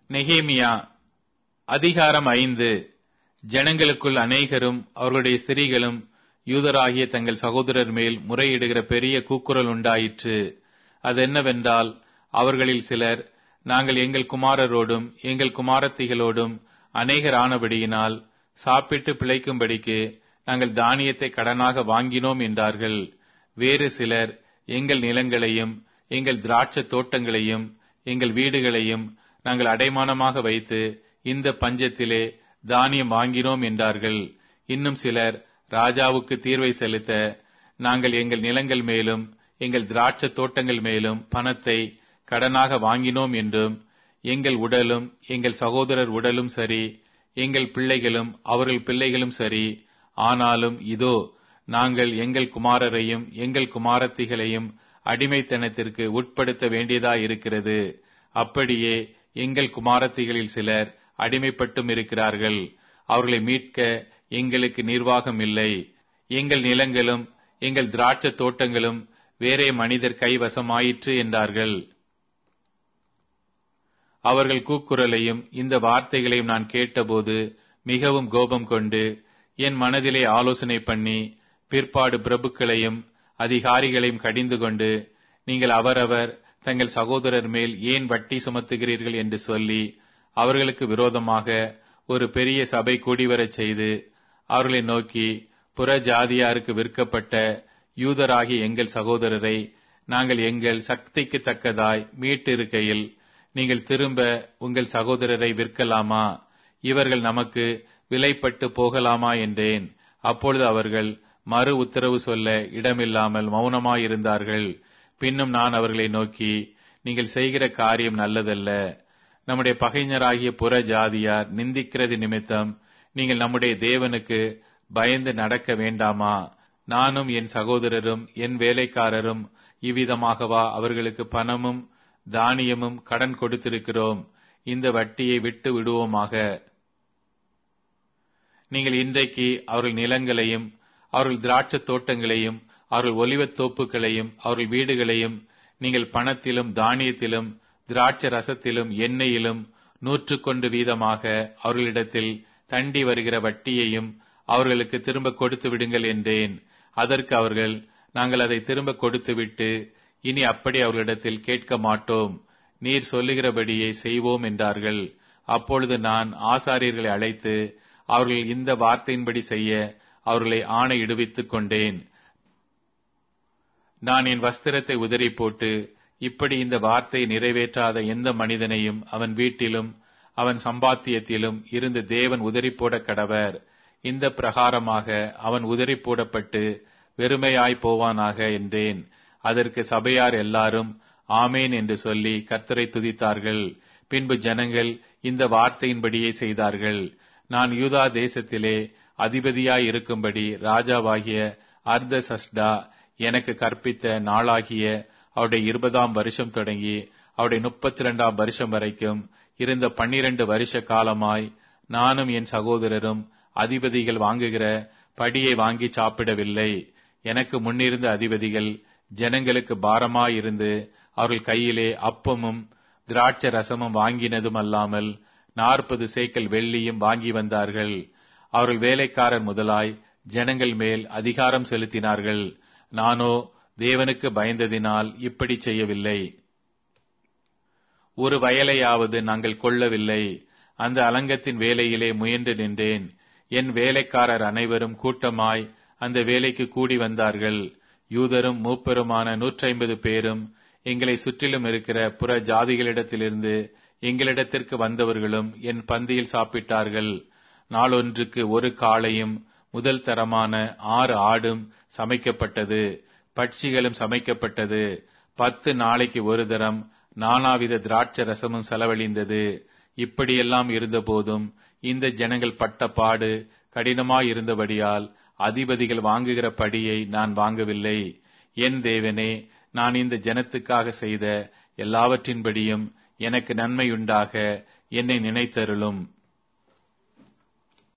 நெகேமியா அதிகாரம் ஐந்து ஜனங்களுக்குள் அநேகரும் அவர்களுடைய ஸ்திரீகளும் யூதராகிய தங்கள் சகோதரர் மேல் முறையிடுகிற பெரிய கூக்குரல் உண்டாயிற்று அதென்னவென்றால் அவர்களில் சிலர் நாங்கள் எங்கள் குமாரரோடும் எங்கள் குமாரத்திகளோடும் அநேகர் ஆனபடியினால் சாப்பிட்டு பிழைக்கும்படிக்கு நாங்கள் தானியத்தை கடனாக வாங்கினோம் என்றார்கள் வேறு சிலர் எங்கள் நிலங்களையும் எங்கள் திராட்சை தோட்டங்களையும் எங்கள் வீடுகளையும் நாங்கள் அடைமானமாக வைத்து இந்த பஞ்சத்திலே தானியம் வாங்கினோம் என்றார்கள் இன்னும் சிலர் ராஜாவுக்கு தீர்வை செலுத்த நாங்கள் எங்கள் நிலங்கள் மேலும் எங்கள் திராட்சை தோட்டங்கள் மேலும் பணத்தை கடனாக வாங்கினோம் என்றும் எங்கள் உடலும் எங்கள் சகோதரர் உடலும் சரி எங்கள் பிள்ளைகளும் அவர்கள் பிள்ளைகளும் சரி ஆனாலும் இதோ நாங்கள் எங்கள் குமாரரையும் எங்கள் குமாரத்திகளையும் அடிமைத்தனத்திற்கு உட்படுத்த வேண்டியதாயிருக்கிறது அப்படியே எங்கள் குமாரத்திகளில் சிலர் அடிமைப்பட்டும் இருக்கிறார்கள் அவர்களை மீட்க எங்களுக்கு நிர்வாகம் இல்லை எங்கள் நிலங்களும் எங்கள் திராட்சை தோட்டங்களும் வேறே மனிதர் கைவசமாயிற்று என்றார்கள் அவர்கள் கூக்குரலையும் இந்த வார்த்தைகளையும் நான் கேட்டபோது மிகவும் கோபம் கொண்டு என் மனதிலே ஆலோசனை பண்ணி பிற்பாடு பிரபுக்களையும் அதிகாரிகளையும் கடிந்து கொண்டு நீங்கள் அவரவர் தங்கள் சகோதரர் மேல் ஏன் வட்டி சுமத்துகிறீர்கள் என்று சொல்லி அவர்களுக்கு விரோதமாக ஒரு பெரிய சபை கூடிவரச் செய்து அவர்களை நோக்கி புற ஜாதியாருக்கு விற்கப்பட்ட யூதராகிய எங்கள் சகோதரரை நாங்கள் எங்கள் சக்திக்கு தக்கதாய் மீட்டிருக்கையில் நீங்கள் திரும்ப உங்கள் சகோதரரை விற்கலாமா இவர்கள் நமக்கு விலைப்பட்டு போகலாமா என்றேன் அப்பொழுது அவர்கள் மறு உத்தரவு சொல்ல இடமில்லாமல் மௌனமாயிருந்தார்கள் பின்னும் நான் அவர்களை நோக்கி நீங்கள் செய்கிற காரியம் நல்லதல்ல நம்முடைய பகைஞராகிய புற ஜாதியார் நிந்திக்கிறது நிமித்தம் நீங்கள் நம்முடைய தேவனுக்கு பயந்து நடக்க வேண்டாமா நானும் என் சகோதரரும் என் வேலைக்காரரும் இவ்விதமாகவா அவர்களுக்கு பணமும் தானியமும் கடன் கொடுத்திருக்கிறோம் இந்த வட்டியை விட்டு விடுவோமாக நீங்கள் இன்றைக்கு அவர்கள் நிலங்களையும் அவர்கள் திராட்சை தோட்டங்களையும் அவர்கள் ஒலிவத் தோப்புகளையும் அவர்கள் வீடுகளையும் நீங்கள் பணத்திலும் தானியத்திலும் திராட்சை ரசத்திலும் எண்ணெயிலும் நூற்று கொண்டு வீதமாக அவர்களிடத்தில் தண்டி வருகிற வட்டியையும் அவர்களுக்கு திரும்ப கொடுத்து விடுங்கள் என்றேன் அதற்கு அவர்கள் நாங்கள் அதை திரும்ப கொடுத்துவிட்டு இனி அப்படி அவர்களிடத்தில் கேட்க மாட்டோம் நீர் சொல்லுகிறபடியே செய்வோம் என்றார்கள் அப்பொழுது நான் ஆசாரியர்களை அழைத்து அவர்கள் இந்த வார்த்தையின்படி செய்ய அவர்களை ஆணையிடுவித்துக் கொண்டேன் நான் என் வஸ்திரத்தை உதறி போட்டு இப்படி இந்த வார்த்தையை நிறைவேற்றாத எந்த மனிதனையும் அவன் வீட்டிலும் அவன் சம்பாத்தியத்திலும் இருந்து தேவன் உதறி போட கடவர் இந்த பிரகாரமாக அவன் உதறி போடப்பட்டு வெறுமையாய் போவானாக என்றேன் அதற்கு சபையார் எல்லாரும் ஆமேன் என்று சொல்லி கர்த்தரை துதித்தார்கள் பின்பு ஜனங்கள் இந்த வார்த்தையின்படியே செய்தார்கள் நான் யூதா தேசத்திலே அதிபதியாய் இருக்கும்படி ராஜாவாகிய அர்த சஸ்டா எனக்கு கற்பித்த நாளாகிய அவருடைய இருபதாம் வருஷம் தொடங்கி அவருடைய முப்பத்தி இரண்டாம் வருஷம் வரைக்கும் இருந்த பன்னிரண்டு வருஷ காலமாய் நானும் என் சகோதரரும் அதிபதிகள் வாங்குகிற படியை வாங்கி சாப்பிடவில்லை எனக்கு முன்னிருந்த அதிபதிகள் ஜனங்களுக்கு பாரமாயிருந்து அவர்கள் கையிலே அப்பமும் திராட்சை ரசமும் வாங்கினதும் அல்லாமல் நாற்பது சேக்கல் வெள்ளியும் வாங்கி வந்தார்கள் அவர்கள் வேலைக்காரர் முதலாய் ஜனங்கள் மேல் அதிகாரம் செலுத்தினார்கள் நானோ தேவனுக்கு பயந்ததினால் இப்படி செய்யவில்லை ஒரு வயலையாவது நாங்கள் கொள்ளவில்லை அந்த அலங்கத்தின் வேலையிலே முயன்று நின்றேன் என் வேலைக்காரர் அனைவரும் கூட்டமாய் அந்த வேலைக்கு கூடி வந்தார்கள் யூதரும் மூப்பருமான நூற்றி ஐம்பது பேரும் எங்களை சுற்றிலும் இருக்கிற புற ஜாதிகளிடத்திலிருந்து எங்களிடத்திற்கு வந்தவர்களும் என் பந்தியில் சாப்பிட்டார்கள் நாளொன்றுக்கு ஒரு காளையும் முதல் தரமான ஆறு ஆடும் சமைக்கப்பட்டது பட்சிகளும் சமைக்கப்பட்டது பத்து நாளைக்கு ஒரு தரம் நானாவித திராட்சை ரசமும் செலவழிந்தது இப்படியெல்லாம் இருந்தபோதும் இந்த ஜனங்கள் பட்ட பாடு கடினமாயிருந்தபடியால் அதிபதிகள் வாங்குகிற படியை நான் வாங்கவில்லை என் தேவனே நான் இந்த ஜனத்துக்காக செய்த எல்லாவற்றின்படியும் எனக்கு நன்மையுண்டாக என்னை நினைத்தருளும்